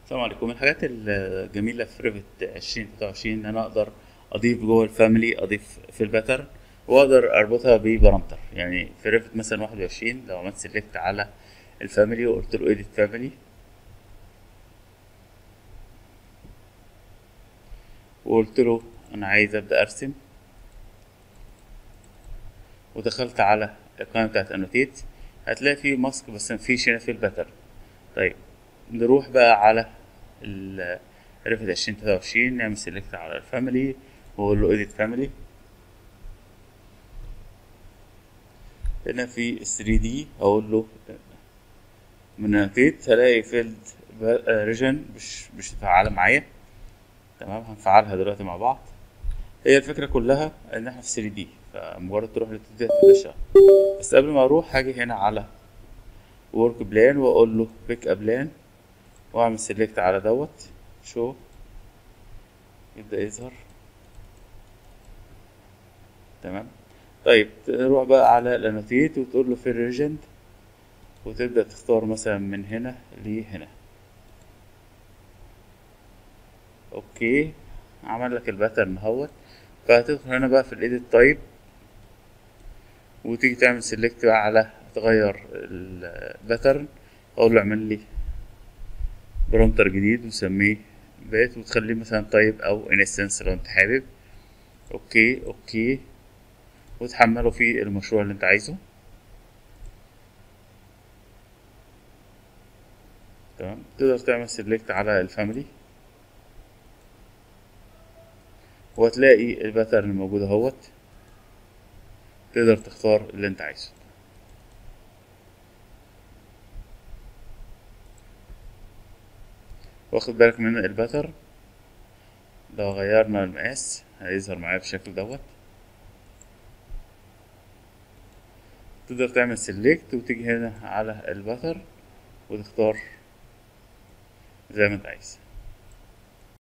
السلام عليكم من الحاجات الجميلة في ريفت عشرين تلاتة وعشرين إن أنا أقدر أضيف جوه الفاميلي أضيف في الباترن وأقدر أربطها ببارامتر يعني في ريفت مثلا واحد وعشرين لو عملت سيلكت على الفاميلي وقلت له إيديت فاميلي وقلت له أنا عايز أبدأ أرسم ودخلت على القائمة بتاعت أنوتيت هتلاقي فيه ماسك بس مفيش هنا في الباترن طيب نروح بقى على الريفت عشرين تلاتة وعشرين نعمل سيلكت على الفاميلي واقول له edit family هنا في ال 3 دي اقول له من انوتيت هلاقي فيلد ريجن مش مش مفعلة معايا تمام هنفعلها دلوقتي مع بعض هي الفكرة كلها ان احنا في 3 دي فمجرد تروح للتدريب تشتغل بس قبل ما اروح هاجي هنا على ورك بلان واقول له بيك اب بلان واعمل سيلكت على دوت شو يبدأ يظهر تمام طيب تروح بقى على الانوتيت وتقول له في الريجند وتبدأ تختار مثلا من هنا لهنا اوكي عمل لك الباترن اهوت فهتدخل هنا بقى في الايديت تايب وتيجي تعمل سيلكت بقى على تغير الباترن اقول له اعمل لي برامتر جديد وسميه بيت وتخليه مثلا تايب او انستنس لو انت حابب اوكي اوكي وتحمله في المشروع اللي انت عايزه تمام تقدر تعمل سيلكت على الفاميلي وهتلاقي الباترن موجود اهوت تقدر تختار اللي انت عايزه واخد بالك من الباتر لو غيرنا المقاس هيظهر معايا بالشكل دوت تقدر تعمل سيلكت وتيجي هنا على الباتر وتختار زي ما انت عايز